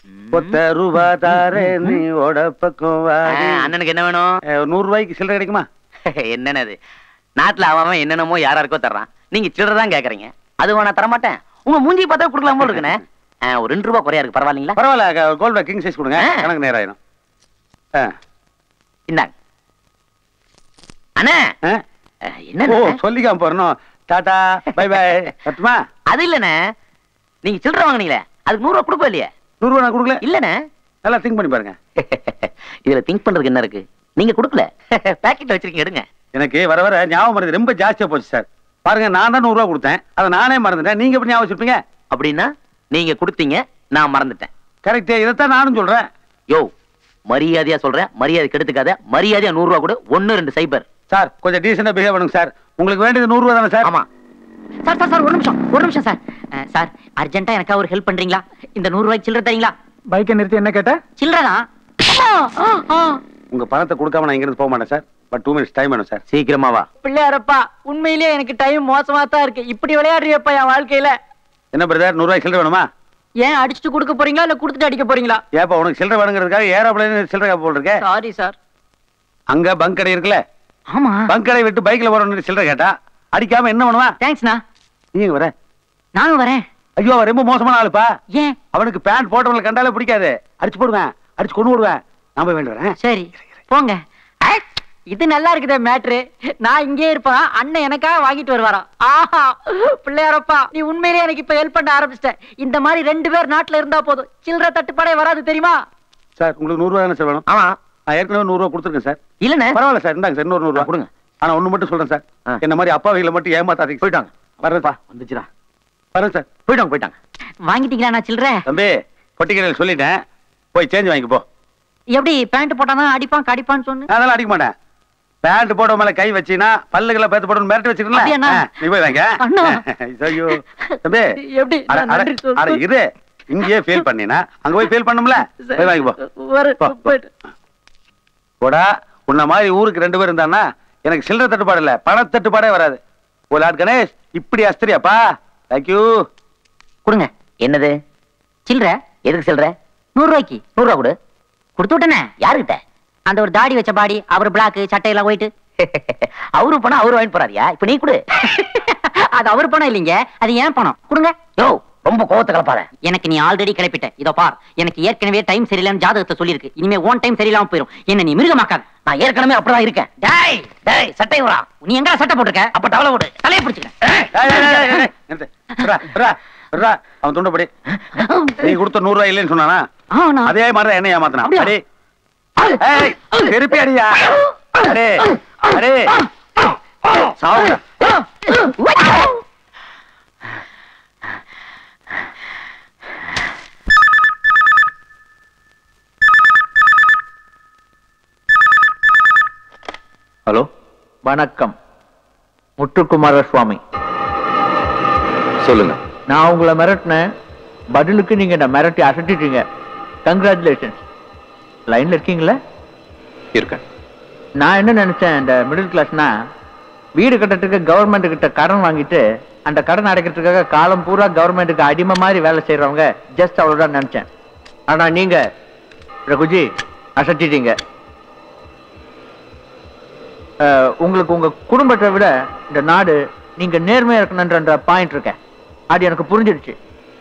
ஒத்த ரூபா தாரே நீ ஓட பக்கம் ஆ, வாடி. அண்ணனுக்கு என்ன வேணும் அஹ், ஒரு நூறு ரூபாய்க்கு சில்லறை கிடைக்குமா என்னன்னு அது நாட்டுல அவன் அவன் என்னென்னமோ யாராருக்கோ தர்றான் நீங்க சில்லறை தான் கேக்குறீங்க அது நான் தரமாட்டேன் உங்க மூஞ்சி பார்த்தா கொடுக்கலாம் போல இருக்குண்ணே ஆ, ஒரு ரெண்டு ரூபா குறையா இருக்கு பரவாயில்லைங்களா பரவாயில்ல கோல்டு கிங் சைஸ் கொடுங்க ஆ. கணக்கு நேரம் ஆயிடும் ஆ. இந்தாங்க அண்ணே ஆ? ஆ, ஓ என்னண்ணே சொல்லிக்காம போறணும் டாடா பை பை பத்துமா அது இல்லண்ணே நீங்க சில்லறை வாங்குனீங்களே அதுக்கு நூறு ரூபா கொடுப்போம் இல்லையா நூறு ரூபா நான் கொடுக்கல இல்லண்ணே நல்லா திங்க் பண்ணி பாருங்க இதுல திங்க் பண்றதுக்கு என்ன இருக்கு நீங்க கொடுக்கல பாக்கெட்ல வச்சிருக்கீங்க எடுங்க எனக்கு வர வர ஞாபகம் மருந்து ரொம்ப ஜாஸ்தியா போச்சு சார் பாருங்க நான் தான் நூறு ரூபா கொடுத்தேன் அதை நானே மறந்துட்டேன் நீங்க எப்படி ஞாபகம் வச்சிருப்பீங்க அப்படின்னா நீங்க கொடுத்தீங்க நான் மறந்துட்டேன் கரெக்ட் இதைத்தான் நானும் சொல்றேன் யோ மரியாதையா சொல்றேன் மரியாதை கெடுத்துக்காத மரியாதையா நூறு ரூபா கொடு ஒன்னு ரெண்டு சைபர் சார் கொஞ்சம் டீசெண்டா பிஹேவ் பண்ணுங்க சார் உங்களுக்கு வேண்டியது நூறு ரூபா தானே சார் ஆமா சார் சார் சார் ஒரு நிமிஷம் ஒரு நிமிஷம் சார் அஹ், சார் அர்ஜென்ட்டா எனக்கா ஒரு ஹெல்ப் பண்றீங்களா இந்த நூறு ரூபாய்க்கு சில்லறை தரீங்களா பைக்கை நிறுத்தி என்ன கேட்ட சில்லறை தான் உங்க பணத்தை கொடுக்காம நான் இங்கிருந்து போக மாட்டேன் sir but two minutes time வேணும் சார் சீக்கிரமா வா பிள்ளையாரப்பா உண்மையிலேயே எனக்கு டைம் மோசமா தான் இருக்கு இப்படி விளையாடுறியப்பா என் வாழ்க்கையில என்ன பிரதர் நூறு ரூபாய் சில்லறை வேணுமா ஏன் அடிச்சுட்டு கொடுக்க போறீங்களா இல்ல கொடுத்துட்டு அடிக்க போறீங்களா ஏப்பா உனக்கு சில்லறை வேணுங்கிறதுக்காக ஏரோப்ளேன் சில்லறை போல் இருக்கே சாரி சார் அங்க பங்க் கடை இருக்குல்ல ஆமா பங்க் கடை விட்டு பைக்ல போறவனுக்கு சில்லறை கேட்டா அடிக்காம என்ன பண்ணுவா தேங்க்ஸ்ண்ணா நீங்க வர நானும் வரேன் ஐயோ அவன் ரொம்ப மோசமான ஆளுப்பா ஏன் அவனுக்கு பேண்ட் போட்டவங்களை கண்டாலே பிடிக்காது அடிச்சு போடுவேன் அடிச்சு கொண்டு விடுவேன் நான் போய் வேண்டி வரேன் சரி போங்க ஐ, இது நல்லா இருக்குதே மேட்ரு நான் இங்கே இருப்பேன் அண்ணன் எனக்காக வாங்கிட்டு வருவாரா ஆஹா பிள்ளையாரப்பா நீ உண்மையிலேயே எனக்கு இப்ப ஹெல்ப் பண்ண ஆரம்பிச்சிட்ட இந்த மாதிரி ரெண்டு பேர் நாட்டுல இருந்தா போதும் சில்லறை தட்டுப்பாடே வராது தெரியுமா சார் உங்களுக்கு நூறு ரூபாய் தானே சார் வேணும் ஆமா நான் ஏற்கனவே நூறு ரூபா கொடுத்துருக்கேன் சார் இல்லண்ணே பரவாயில்ல சார் இந்தாங்க சார் இன்னொரு நூறு ரூபா கொடுங்க. ஆனா ஒண்ணு மட்டும் சொல்றேன் சார் ஆ. என்ன மாதிரி அப்பாவிகளை மட்டும் ஏமாத்தாதீங்க போயிட்டாங்க வரேன் பா வந்துச்சுடா வரேன் சார் போயிட்டாங்க போயிட்டாங்க வாங்கிட்டீங்களா நான் சில்லறை தம்பி பொட்டிக்கடையில் சொல்லிட்டேன் போய் சேஞ்ச் வாங்கிக்க போ எப்படி பேண்ட் போட்டாதான் அடிப்பான் கடிப்பான்னு சொன்னு நான் அதெல்லாம் அடிக்க மாட்டேன் பேண்ட் போட மேல கை வச்சினா பல்லுகளை பேத்து போட மிரட்டி வச்சிருக்கல அப்படியாண்ணா? நீ போய் வாங்க அண்ணா. ஐயோ தம்பி எப்படி அட, நான் அட, நன்றி சொல்றேன். அட, இரு இங்கேயே ஃபீல் பண்ணினா அங்க போய் ஃபீல் பண்ணும்ல போய் வாங்கி போ வரு போ, போ. போயிட்டு போடா உன்ன மாதிரி ஊருக்கு ரெண்டு பேர் இருந்தானா எனக்கு சில்லறை தட்டுப்பாடு இல்ல பண தட்டுப்பாடே வராது ஓ லார்ட் கணேஷ் இப்படி அஸ்திரியாப்பா தேங்க்யூ கொடுங்க என்னது சில்லறை எதுக்கு சொல்ற நூறு ரூபாய்க்கு நூறு ரூபா கொடு கொடுத்து விட்டனே யாருகிட்ட அந்த ஒரு தாடி வச்ச பாடி அவர் பிளாக் சட்டையெல்லாம் போயிட்டு அவரு பணம் அவரு வாங்கிட்டு போறாரியா இப்ப நீ கொடு அது அவர் பணம் இல்லைங்க அது ஏன் பணம் கொடுங்க யோ ரொம்ப கோவத்தை கலப்பாத எனக்கு நீ ஆல்ரெடி கிளப்பிட்ட இதோ பார் எனக்கு ஏற்கனவே டைம் சரியில்லைன்னு ஜாதகத்தை சொல்லியிருக்கு இனிமே ஓன் டைம் சரியில்லாம போயிடும் என்ன நீ மிருகமாக்காத நான் ஏற்கனவே அப்படிதான் இருக்கேன் டேய் டேய் சட்டை வரா நீ எங்க சட்டை போட்டிருக்க அப்ப டவலை விடு தலையை பிடிச்சுக்கிறேன் ஏய், ஏய், ஏய், ஏய், ஏய், நிறுத்து. விட்றா, விட்றா, விட்றா. அவன் துண்டப்படி நீ கொடுத்த நூறு ரூபாய் இல்லைன்னு சொன்னானா ஆ, நான் அதே மாதிரி என்ன ஏமாத்தினா அப்படியா? அடி ஏய் திருப்பி அடியா அடே அடே சாவுடா ஹலோ வணக்கம் முத்துக்குமார சுவாமி சொல்லுங்க நான் உங்களை மிரட்டினேன் பதிலுக்கு நீங்க என்ன மிரட்டி அசட்டிட்டீங்க கங்க்ராச்சுலேஷன்ஸ் லைன்ல இருக்கீங்களா இருக்கேன் நான் என்ன நினைச்சேன் இந்த மிடில் கிளாஸ்னா வீடு கட்டுறதுக்கு கவர்மெண்ட் கிட்ட கடன் வாங்கிட்டு அந்த கடன் அடைக்கிறதுக்காக காலம் பூரா கவர்மெண்ட்டுக்கு அடிமை மாதிரி வேலை செய்றவங்க ஜஸ்ட் அவ்வளவுதான் நினைச்சேன் ஆனா நீங்க ரகுஜி அசட்டிட்டீங்க அஹ், உங்களுக்கு உங்க குடும்பத்தை விட இந்த நாடு நீங்க நேர்மையா இருக்கணுன்ற பாயிண்ட் இருக்கேன் அது எனக்கு புரிஞ்சிடுச்சு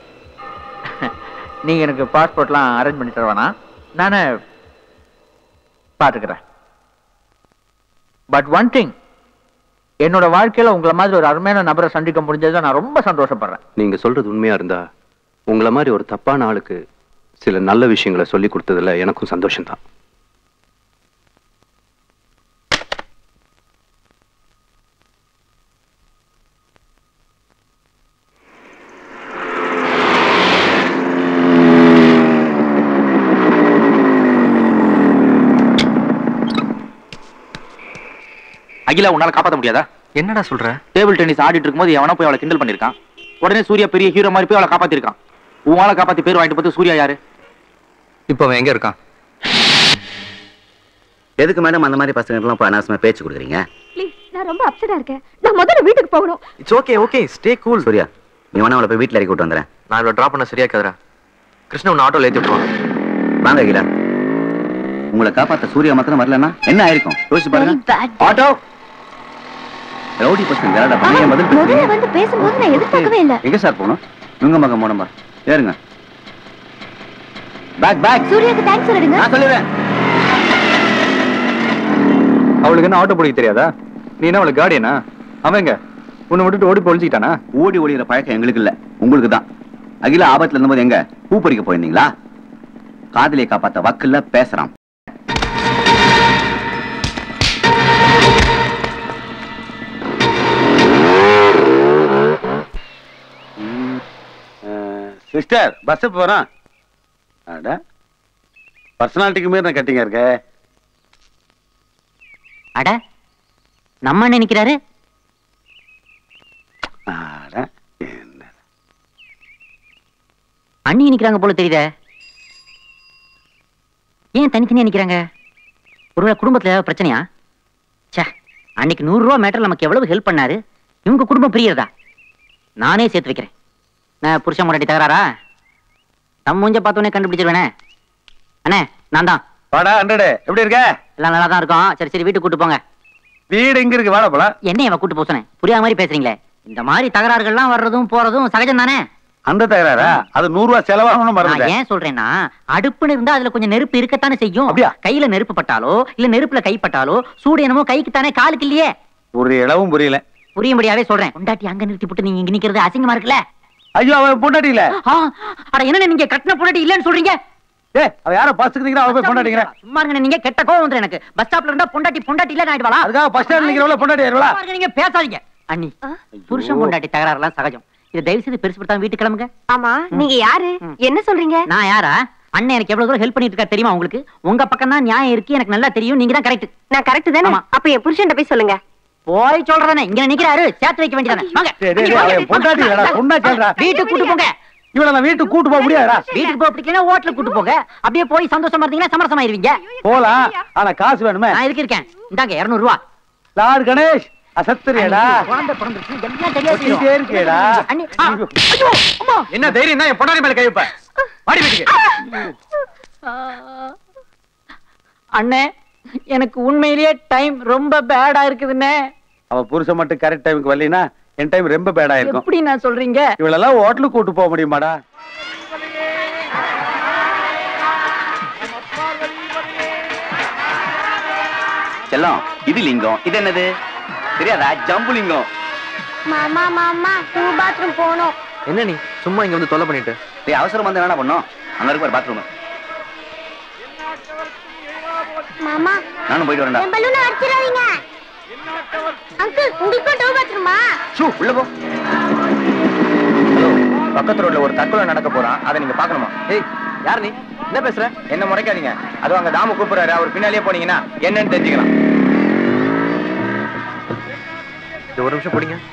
நீங்க எனக்கு பாஸ்போர்ட்லாம் அரேஞ்ச் பண்ணி தருவானா நானே பாத்துக்கிறேன் பட் ஒன் திங் என்னோட வாழ்க்கையில உங்களை மாதிரி ஒரு அருமையான நபரை சந்திக்க முடிஞ்சதை நான் ரொம்ப சந்தோஷப்படுறேன் நீங்க சொல்றது உண்மையா இருந்தா உங்களை மாதிரி ஒரு தப்பான ஆளுக்கு சில நல்ல விஷயங்களை சொல்லி கொடுத்ததுல எனக்கும் சந்தோஷம்தான் அகிலா உன்னால காப்பாத்த முடியாதா என்னடா சொல்ற டேபிள் டென்னிஸ் ஆடிட்டு இருக்கும்போது எவனோ போய் அவளை கிண்டல் பண்ணிருக்கான் உடனே சூர்யா பெரிய ஹீரோ மாதிரி போய் அவளை காப்பாத்திருக்கான் உன் ஆளை காப்பாத்தி பேர் வாங்கிட்டு பார்த்து சூர்யா யாரு இப்போ அவன் எங்க இருக்கான் எதுக்கு மேடம் அந்த மாதிரி பசங்க எல்லாம் அனாவசியமா பேச்சு கொடுக்குறீங்க ப்ளீஸ் நான் ரொம்ப அப்செட்டா இருக்கேன் நான் முதல்ல வீட்டுக்கு போகணும் it's okay okay stay cool Surya நீ வேணா அவளை போய் வீட்டில் இறக்கி விட்டு வந்துடுறேன் நான் இவ்வளோ ட்ராப் பண்ண சரியா கதரா கிருஷ்ணன் உன்னை ஆட்டோல ஏத்தி விட்டுருவான் வாங்க அகிலா உங்களை காப்பாத்த சூர்யா மாத்திரம் வரலன்னா என்ன ஆயிருக்கும் யோசிச்சு பாருங்க Very bad. ஆட்டோ ரவுடி பசங்க விளையாட ஆனா, பண்ணி பதில் முதல்ல பேசுறீங்க வந்து பேசும்போது நான் எதிர்பார்க்கவே இல்ல எங்க சார் போகணும் இவங்க மகன் போனம்பா ஏறுங்க பேக் பேக் சூர்யாக்கு தேங்க்ஸ் சொல்லிடுங்க நான் சொல்லிடுறேன் அவளுக்கு என்ன ஆட்டோ பிடிக்க தெரியாதா நீ என்ன அவளுக்கு கார்டியனா அவன் எங்க உன்னை விட்டுட்டு ஓடி பொழிச்சிக்கிட்டானா ஓடி ஒளிகிற பழக்கம் எங்களுக்கு இல்ல உங்களுக்கு தான் அகிலா ஆபத்துல இருந்தபோது எங்க பூ பறிக்க போயிருந்தீங்களா காதலியை காப்பாத்த வக்குல பேசுறான் சிஸ்டர் பஸ் போறோம் அட பர்சனாலிட்டிக்கு மீறின கட்டிங்க இருக்க அட நம்ம அண்ணன் நிக்கிறாரு அட என்ன அண்ணி நிக்கிறாங்க போல தெரியுதே ஏன் தனித்தனியா நிக்கிறாங்க ஒருவேளை குடும்பத்துல ஏதாவது பிரச்சனையா ச்சே அன்னைக்கு நூறு ரூபா மேட்டர் நமக்கு எவ்வளவு ஹெல்ப் பண்ணாரு இவங்க குடும்பம் பிரியறதா நானே சேர்த்து வைக்கிறேன் நான் புருஷன் முன்னாடி தகராறா நம்ம மூஞ்ச பார்த்தோன்னே கண்டுபிடிச்சிருவேனே அண்ணே நான் தான் வாடா ஹண்ட்ரடு எப்படி இருக்க எல்லாம் நல்லா தான் இருக்கோம் சரி சரி வீட்டுக்கு கூட்டு போங்க வீடு எங்க இருக்கு வாடா போலாம் என்ன இவன் கூட்டு போசனே புரியாத மாதிரி பேசுறீங்களே இந்த மாதிரி தகராறுகள்லாம் வர்றதும் போறதும் சகஜம் தானே அந்த தகராறா அது நூறு ரூபாய் செலவாகணும் நான் மறந்துட்டேன் ஏன் சொல்றேன்னா அடுப்புன்னு இருந்தா அதுல கொஞ்சம் நெருப்பு இருக்கத்தானே செய்யும் அப்படியா? கையில நெருப்பு பட்டாலோ இல்ல நெருப்புல கைப்பட்டாலோ சூடு என்னமோ கைக்கு தானே காலுக்கு இல்லையே ஒரு இளவும் புரியல புரியும்படியாவே சொல்றேன் கொண்டாட்டி அங்க நிறுத்தி போட்டு நீங்க இங்க நிக்கிறது அசிங்கமா இருக்குல்ல ஐயோ அவன் பொண்டாட்டி இல்ல ஆ, அட என்ன நீங்க கட்டின பொண்டாட்டி இல்லன்னு சொல்றீங்க ஏ அவ யாரோ பஸ்ஸுக்கு நிக்கிறா அவ போய் பொண்டாட்டிங்கிற சும்மா இருங்க நீங்க கெட்ட கோவம் வந்துரும் எனக்கு பஸ் ஸ்டாப்ல இருந்தா பொண்டாட்டி பொண்டாட்டி இல்ல ஆயிடுவாளா அதுக்காக பஸ் ஸ்டாண்ட் நிக்கிறவள பொண்டாட்டி ஆயிருவா சும்மா இருங்க, நீங்க பேசாதீங்க அண்ணி புருஷன் பொண்டாட்டி தகராறுலாம் சகஜம் இதை தயவு செய்து பெருசு படுத்தாம வீட்டுக்கு கிளம்புங்க ஆமா நீங்க யாரு என்ன சொல்றீங்க நான் யாரா அண்ணன் எனக்கு எவ்வளவு தூரம் ஹெல்ப் பண்ணிட்டு இருக்கா தெரியுமா உங்களுக்கு உங்க பக்கம் தான் நியாயம் இருக்கு எனக்கு நல்லா தெரியும் நீங்க தான் கரெக்ட் நான் கரெக்ட் தானே ஆமா. அப்ப என் புருஷன் போய் சொல்லுங்க போய் சொல்றதானே இங்க நிக்கிறாரு சேர்த்து வைக்க வேண்டியதானே வாங்க டேய், டேய், டேய், அவன் பொண்டாட்டி இல்லடா, பொண்டாட்டி இல்லடா. வீட்டுக்கு கூட்டு போங்க இவள நான் வீட்டுக்கு கூட்டு போக முடியாதா வீட்டுக்கு போக பிடிக்கலன்னா ஹோட்டலுக்கு கூட்டு போங்க அப்படியே போய் சந்தோஷமா இருந்தீங்கன்னா சமரசமாயிருவீங்க போலாம் ஆனா காசு வேணுமே நான் இதுக்கு இருக்கேன் இந்தாங்க இருநூறு ரூபா லார்ட் கணேஷ் அசத்துறியடா குழந்தை பிறந்துருச்சு எல்லாம் சரியா ஒட்டிட்டே செய்யும். இருக்கேடா அண்ணி, ஆ, ஐயோ, அம்மா. என்ன தைரியம் தான் என் பொண்டாடி மேல கைப்ப வாடி வீட்டுக்கு அண்ணே எனக்கு உண்மையிலேயே டைம் ரொம்ப பேடா இருக்குதுண்ணே அவ புருஷன் மட்டும் கரெக்ட் டைமுக்கு வரலைன்னா என் டைம் ரொம்ப பேடா இருக்கும் எப்படி நான் சொல்றீங்க இவளெல்லாம் ஹோட்டலுக்கு கூட்டு போக முடியுமாடா செல்லம் இது லிங்கம் இது என்னது தெரியாதா ஜம்பு லிங்கம் மாமா மாமா டூ பாத்ரூம் போகணும் என்ன நீ சும்மா இங்க வந்து தொல்லை பண்ணிட்டு டேய் அவசரம் வந்து என்ன பண்ணோம் அங்க இருக்கு ஒரு பாத்ரூம் மாமா நானும் போயிட்டு வரேன்டா என் பலூனை அடிச்சிடாதீங்க அங்கிள் உங்களுக்கும் டூ பாத்ரூமா ஷூ உள்ள போ பக்கத்து ரோட்ல ஒரு தற்கொலை நடக்க போறான் அதை நீங்க பாக்கணுமா ஏய் யார் நீ என்ன பேசுற என்ன முறைக்காதீங்க அதுவும் அங்க தாம கூப்பிடுறாரு அவர் பின்னாலேயே போனீங்கன்னா என்னன்னு தெரிஞ்சுக்கலாம் இது ஒரு நிமிஷம் பிடிங்க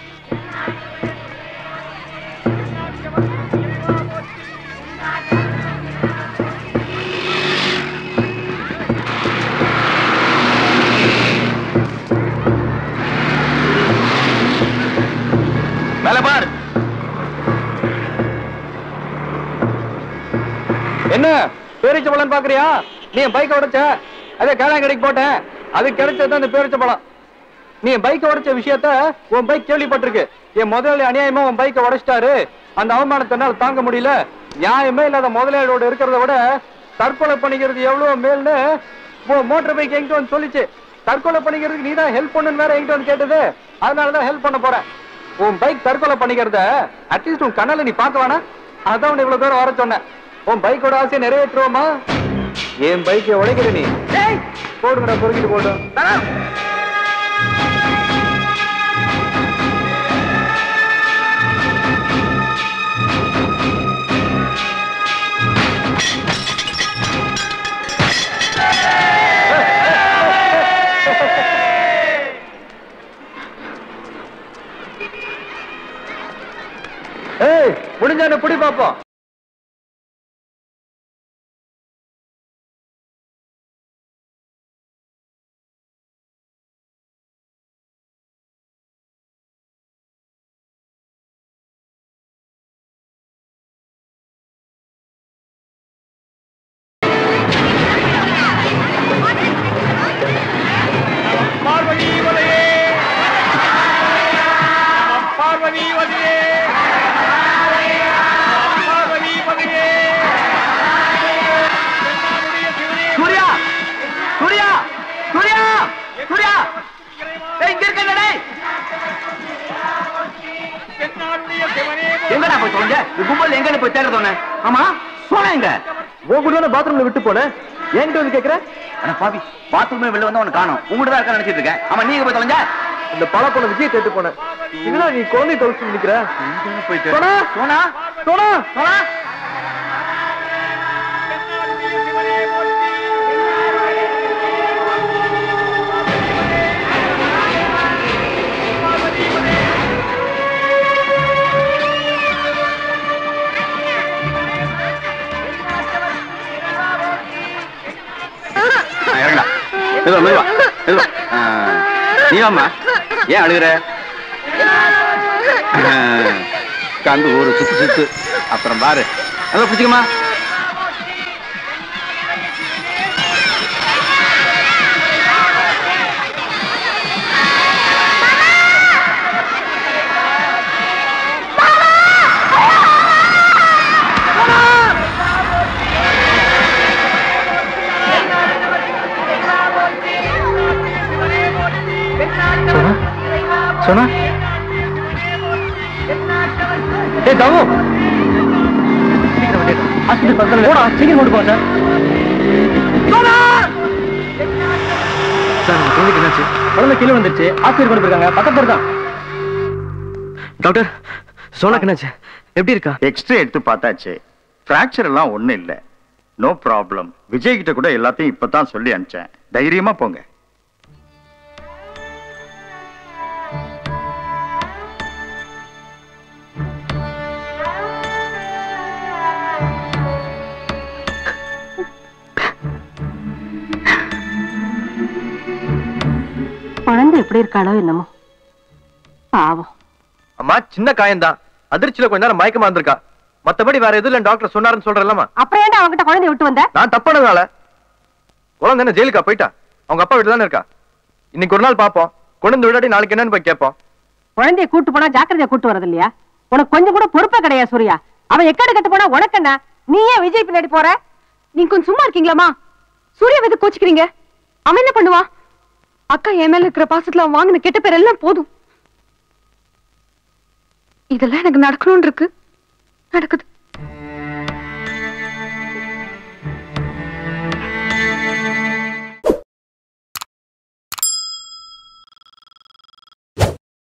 மேல பார் என்ன பேரிச்ச பழம் பாக்குறியா நீ என் பைக்கை உடைச்ச அதே கடைக்கு போட்டேன் அது கிடைச்சது அந்த பேரிச்ச பழம் நீ என் பைக்கை உடைச்ச விஷயத்த உன் பைக் கேள்விப்பட்டிருக்கு என் முதலாளி அநியாயமா உன் பைக்கை உடைச்சிட்டாரு அந்த அவமானத்தை என்னால தாங்க முடியல நியாயமே இல்லாத முதலாளியோட இருக்கிறத விட தற்கொலை பண்ணிக்கிறது எவ்வளவு மேல்னு மோட்டர் பைக் என்கிட்ட வந்து சொல்லிச்சு தற்கொலை பண்ணிக்கிறதுக்கு நீ தான் ஹெல்ப் பண்ணுன்னு வேற என்கிட்ட வந்து கேட்டது அதனாலதான் ஹெல்ப் பண்ண போறேன் உன் பைக் தற்கொலை பண்ணிக்கிறத அட்லீஸ்ட் உன் கண்ணால நீ பார்க்க வேணாம் அதான் உன்னை இவ்வளவு தூரம் வர சொன்னேன் உன் பைக்கோட ஆசையை நிறைவேற்றுவோமா என் பைக்கை உடைக்கிற நீ போடுங்கடா பொறுக்கிட்டு போட்டோம் ஏய் முடிஞ்சா என்ன புடி பாப்போம் போய் தேட சொன்னேன் ஆமா சோனா எங்க உன் கூட தானே பாத்ரூம்ல விட்டு போனேன் என்கிட்ட வந்து கேக்குற அட பாவி பாத்ரூம்ல வெளில வந்து அவனை காணோம் உங்ககிட்ட தான் இருக்க நினைச்சிட்டு இருக்கேன் ஆமா நீங்க போய் தொலைஞ்சா இந்த பழ பொண்ணு விஜய் தேட்டு போனேன் என்னடா நீ குழந்தை தொலைச்சு நிக்கிற போயிட்டு சோனா சோனா சோனா சோனா ஆ, இறங்குடா மெதுவா மெதுவா மெதுவா ஆ, நீ வாம்மா ஏன் அழுகுற ஆ, கந்து ஒரு சுத்து சுத்து அப்புறம் பாரு நல்லா பிடிச்சிக்கமா சோனா சோனா ஏய் தாவு ஹாஸ்பிடல் பக்கத்துல போடா சீக்கிரம் கொண்டு போ சார் சோனா சார் குழந்தைக்கு என்னாச்சு குழந்தை கீழே வந்துருச்சு ஆஸ்பத்திரி கொண்டு போயிருக்காங்க பக்கத்துல தான் டாக்டர் சோனாக்கு என்னாச்சு எப்படி இருக்கா எக்ஸ்ரே எடுத்து பார்த்தாச்சு ஃப்ராக்சர் எல்லாம் ஒண்ணும் இல்ல நோ ப்ராப்ளம் விஜய் கிட்ட கூட எல்லாத்தையும் இப்பதான் சொல்லி அனுப்பிச்சேன் தைரியமா போங்க குழந்தை எப்படி இருக்காளோ என்னமோ பாவம் அம்மா சின்ன காயம்தான் அதிர்ச்சியில கொஞ்ச நேரம் மயக்கமா இருந்திருக்கா மத்தபடி வேற எதுவும் இல்ல டாக்டர் சொன்னாருன்னு சொல்றேன்லம்மா அப்புறம் ஏன்டா அவங்கிட்ட குழந்தைய விட்டு வந்த நான் தப்பானதால குழந்தை என்ன ஜெயிலுக்கா போயிட்டா அவங்க அப்பா வீட்டுல தானே இருக்கா இன்னைக்கு ஒரு நாள் பாப்போம் கொண்டு வந்து விடாட்டி நாளைக்கு என்னன்னு போய் கேட்போம் குழந்தைய கூட்டு போனா ஜாக்கிரதையா கூட்டு வரது இல்லையா உனக்கு கொஞ்சம் கூட பொறுப்பே கிடையாது சூர்யா அவன் எக்கடு கட்டு போனா உனக்கு என்ன நீ ஏன் விஜய் பின்னாடி போற நீங்க கொஞ்சம் சும்மா இருக்கீங்களாமா சூர்யா எது கோச்சிக்கிறீங்க அவன் என்ன பண்ணுவான் அக்கா என் மேல இருக்கிற பாசத்துல அவன் வாங்கின கெட்ட பேர் எல்லாம் போதும் இதெல்லாம் எனக்கு நடக்கணும்னு இருக்கு நடக்குது